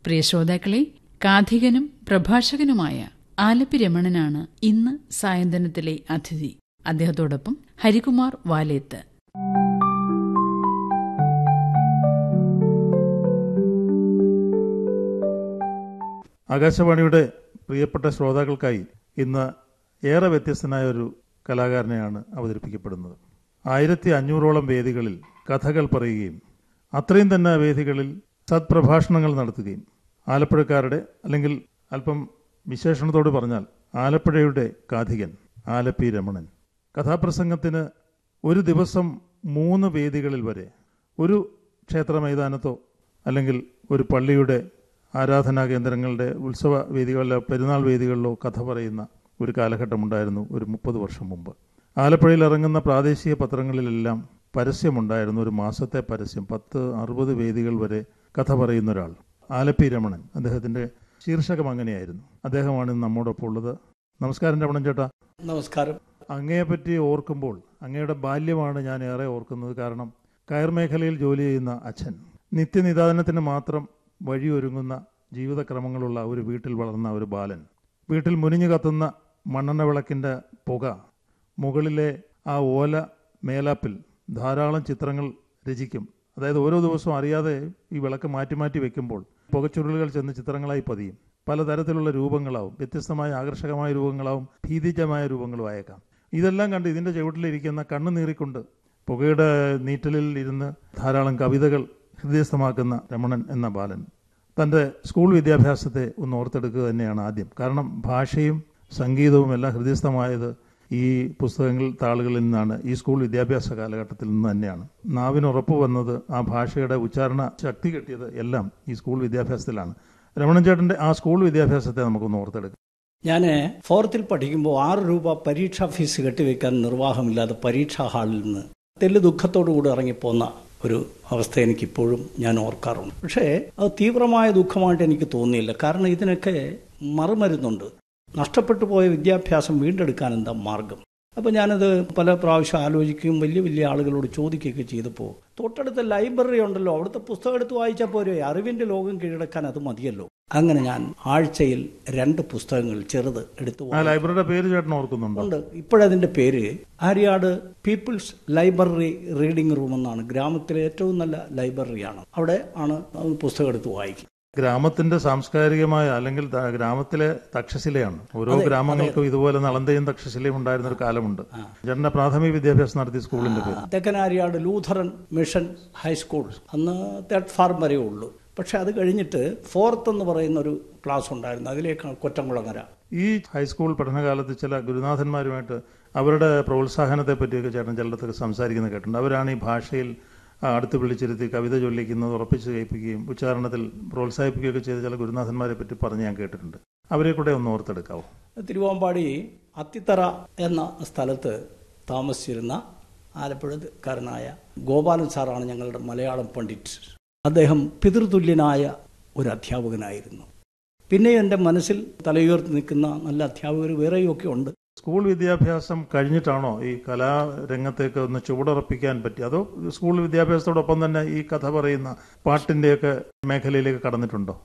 പ്രിയ ശ്രോതാക്കളെ കാഥികനും പ്രഭാഷകനുമായ ആലപ്പി രമണനാണ് ഇന്ന് സായന്തനത്തിലെ അതിഥി അദ്ദേഹത്തോടൊപ്പം ഹരികുമാർ വാലേത്ത് ആകാശവാണിയുടെ പ്രിയപ്പെട്ട ശ്രോതാക്കൾക്കായി ഇന്ന് ഏറെ വ്യത്യസ്തനായ ഒരു കലാകാരനെയാണ് അവതരിപ്പിക്കപ്പെടുന്നത് ആയിരത്തി അഞ്ഞൂറോളം വേദികളിൽ കഥകൾ പറയുകയും അത്രയും തന്നെ വേദികളിൽ സത്പ്രഭാഷണങ്ങൾ നടത്തുകയും ആലപ്പുഴക്കാരുടെ അല്ലെങ്കിൽ അല്പം വിശേഷണത്തോട് പറഞ്ഞാൽ ആലപ്പുഴയുടെ കാഥികൻ ആലപ്പി രമണൻ കഥാപ്രസംഗത്തിന് ഒരു ദിവസം മൂന്ന് വേദികളിൽ വരെ ഒരു ക്ഷേത്ര മൈതാനത്തോ അല്ലെങ്കിൽ ഒരു പള്ളിയുടെ ആരാധനാ കേന്ദ്രങ്ങളുടെ ഉത്സവ വേദികളിലോ പെരുന്നാൾ വേദികളിലോ കഥ പറയുന്ന ഒരു കാലഘട്ടമുണ്ടായിരുന്നു ഒരു മുപ്പത് വർഷം മുമ്പ് ആലപ്പുഴയിൽ ഇറങ്ങുന്ന പ്രാദേശിക പത്രങ്ങളിലെല്ലാം പരസ്യമുണ്ടായിരുന്നു ഒരു മാസത്തെ പരസ്യം പത്ത് അറുപത് വേദികൾ വരെ കഥ പറയുന്ന ഒരാൾ ആലപ്പി രമണൻ അദ്ദേഹത്തിൻ്റെ ശീർഷകം അങ്ങനെയായിരുന്നു അദ്ദേഹമാണ് ഇന്ന് നമ്മോടൊപ്പം ഉള്ളത് നമസ്കാരം രമണൻ ചേട്ടാ നമസ്കാരം അങ്ങയെപ്പറ്റി ഓർക്കുമ്പോൾ അങ്ങയുടെ ബാല്യമാണ് ഞാൻ ഏറെ ഓർക്കുന്നത് കാരണം കയർ മേഖലയിൽ ജോലി ചെയ്യുന്ന അച്ഛൻ നിത്യനിദാനത്തിന് മാത്രം വഴിയൊരുങ്ങുന്ന ജീവിതക്രമങ്ങളുള്ള ഒരു വീട്ടിൽ വളർന്ന ഒരു ബാലൻ വീട്ടിൽ മുനിഞ്ഞു കത്തുന്ന മണ്ണെണ്ണ വിളക്കിൻ്റെ പുക മുകളിലെ ആ ഓല മേലാപ്പിൽ ധാരാളം ചിത്രങ്ങൾ രചിക്കും അതായത് ഓരോ ദിവസവും അറിയാതെ ഈ വിളക്ക് മാറ്റി മാറ്റി വെക്കുമ്പോൾ പുകച്ചുരുളുകൾ ചെന്ന് ചിത്രങ്ങളായി പതിയും പലതരത്തിലുള്ള രൂപങ്ങളാവും വ്യത്യസ്തമായ ആകർഷകമായ രൂപങ്ങളാവും ഭീതിജമായ രൂപങ്ങളും ആയേക്കാം ഇതെല്ലാം കണ്ട് ഇതിൻ്റെ ചുവട്ടിലിരിക്കുന്ന കണ്ണു നീറിക്കൊണ്ട് പുകയുടെ നീറ്റലിൽ ഇരുന്ന് ധാരാളം കവിതകൾ ഹൃദയസ്ഥമാക്കുന്ന രമണൻ എന്ന ബാലൻ തൻ്റെ സ്കൂൾ വിദ്യാഭ്യാസത്തെ ഒന്ന് ഓർത്തെടുക്കുക തന്നെയാണ് ആദ്യം കാരണം ഭാഷയും സംഗീതവും എല്ലാം ഹൃദയസ്ഥമായത് ഈ പുസ്തകങ്ങൾ താളുകളിൽ നിന്നാണ് ഈ സ്കൂൾ വിദ്യാഭ്യാസ കാലഘട്ടത്തിൽ നിന്ന് തന്നെയാണ് നാവിന് ഉറപ്പ് വന്നത് ആ ഭാഷയുടെ ഉച്ചാരണ ശക്തി കിട്ടിയത് എല്ലാം ഈ സ്കൂൾ വിദ്യാഭ്യാസത്തിലാണ് രമണൻ ചേട്ടൻ്റെ ആ സ്കൂൾ വിദ്യാഭ്യാസത്തെ നമുക്കൊന്ന് ഓർത്തെടുക്കാം ഞാൻ ഫോർത്തിൽ പഠിക്കുമ്പോൾ ആറ് രൂപ പരീക്ഷാ ഫീസ് കെട്ടിവെക്കാൻ നിർവാഹമില്ലാതെ പരീക്ഷാ ഹാളിൽ നിന്ന് തെല്ല് ദുഃഖത്തോടുകൂടി ഇറങ്ങിപ്പോന്ന ഒരു അവസ്ഥ എനിക്കിപ്പോഴും ഞാൻ ഓർക്കാറുണ്ട് പക്ഷേ അത് തീവ്രമായ ദുഃഖമായിട്ട് എനിക്ക് തോന്നിയില്ല കാരണം ഇതിനൊക്കെ മറുമരുന്നുണ്ട് നഷ്ടപ്പെട്ടു പോയ വിദ്യാഭ്യാസം വീണ്ടെടുക്കാൻ എന്താ മാർഗം അപ്പോൾ ഞാനത് പല പ്രാവശ്യം ആലോചിക്കുകയും വലിയ വലിയ ആളുകളോട് ചോദിക്കുകയൊക്കെ ചെയ്തപ്പോൾ തൊട്ടടുത്ത ലൈബ്രറി ഉണ്ടല്ലോ അവിടുത്തെ പുസ്തകം എടുത്ത് വായിച്ചാൽ പോരെ അറിവിന്റെ ലോകം കീഴടക്കാൻ അത് മതിയല്ലോ അങ്ങനെ ഞാൻ ആഴ്ചയിൽ രണ്ട് പുസ്തകങ്ങൾ ചെറുത് എടുത്തു ആ ലൈബ്രറിയുടെ പേര് ചേട്ടൻ ഓർക്കുന്നുണ്ടോ ഉണ്ട് ഇപ്പോഴതിന്റെ പേര് Aryad People's Library Reading Room എന്നാണ് ഗ്രാമത്തിലെ ഏറ്റവും നല്ല ലൈബ്രറിയാണ് അവിടെ ആണ് പുസ്തകം എടുത്ത് വായിക്കുക ഗ്രാമത്തിന്റെ സാംസ്കാരികമായ അല്ലെങ്കിൽ ത- ഗ്രാമത്തിലെ തക്ഷശിലയാണ് ഓരോ ഗ്രാമങ്ങൾക്കും ഇതുപോലെ നളന്തയും തക്ഷശിലയും ഉണ്ടായിരുന്ന ഒരു കാലമുണ്ട് ചേട്ടന്റെ പ്രാഥമിക വിദ്യാഭ്യാസം നടത്തിയ സ്കൂളിന്റെ പേര് തെക്കനാര്യാട് ലൂഥറൻ മിഷൻ ഹൈസ്കൂൾ അന്ന് തേർഡ് ഫാർം വരെ ഉള്ളൂ പക്ഷെ അത് കഴിഞ്ഞിട്ട് ഫോർത്ത് എന്ന് പറയുന്ന ഒരു ക്ലാസ് ഉണ്ടായിരുന്നു അതിലേക്കാണ് കൊറ്റംകുളങ്ങര ഈ ഹൈസ്കൂൾ പഠനകാലത്ത് ചില ഗുരുനാഥന്മാരുമായിട്ട് അവരുടെ പ്രോത്സാഹനത്തെ പറ്റിയൊക്കെ ചേട്ടൻ ചിലടത്തൊക്കെ സംസാരിക്കുന്നത് കേട്ടിട്ടുണ്ട് അവരാണ് ഈ ഭാഷയിൽ ആ, അടുത്ത് വിളിച്ചിരുത്തി കവിത ചൊല്ലിക്കുന്നത് ഉറപ്പിച്ച് കേൾപ്പിക്കുകയും ഉച്ചാരണത്തിൽ പ്രോത്സാഹിപ്പിക്കുകയൊക്കെ ചെയ്ത ചില ഗുരുനാഥന്മാരെ പറ്റി പറഞ്ഞ് ഞാൻ കേട്ടിട്ടുണ്ട് അവരെ കൂടെ ഒന്ന് ഓർത്തെടുക്കാവോ തിരുവാമ്പാടി അത്തിത്തറ എന്ന സ്ഥലത്ത് താമസിച്ചിരുന്ന ആലപ്പുഴക്കാരനായ ഗോപാലൻ സാറാണ് ഞങ്ങളുടെ മലയാളം പണ്ഡിറ്റ് അദ്ദേഹം പിതൃതുല്യനായ ഒരു അധ്യാപകനായിരുന്നു പിന്നെ എൻ്റെ മനസ്സിൽ തലയുയർത്തി നിൽക്കുന്ന നല്ല അധ്യാപകർ വേറെയൊക്കെ ഉണ്ട് സ്കൂൾ വിദ്യാഭ്യാസം കഴിഞ്ഞിട്ടാണോ ഈ കലാരംഗത്തേക്ക് ഒന്ന് ചുവടുറപ്പിക്കാൻ പറ്റി അതോ സ്കൂൾ വിദ്യാഭ്യാസത്തോടൊപ്പം തന്നെ ഈ കഥ പറയുന്ന പാട്ടിന്റെയൊക്കെ മേഖലയിലേക്ക് കടന്നിട്ടുണ്ടോ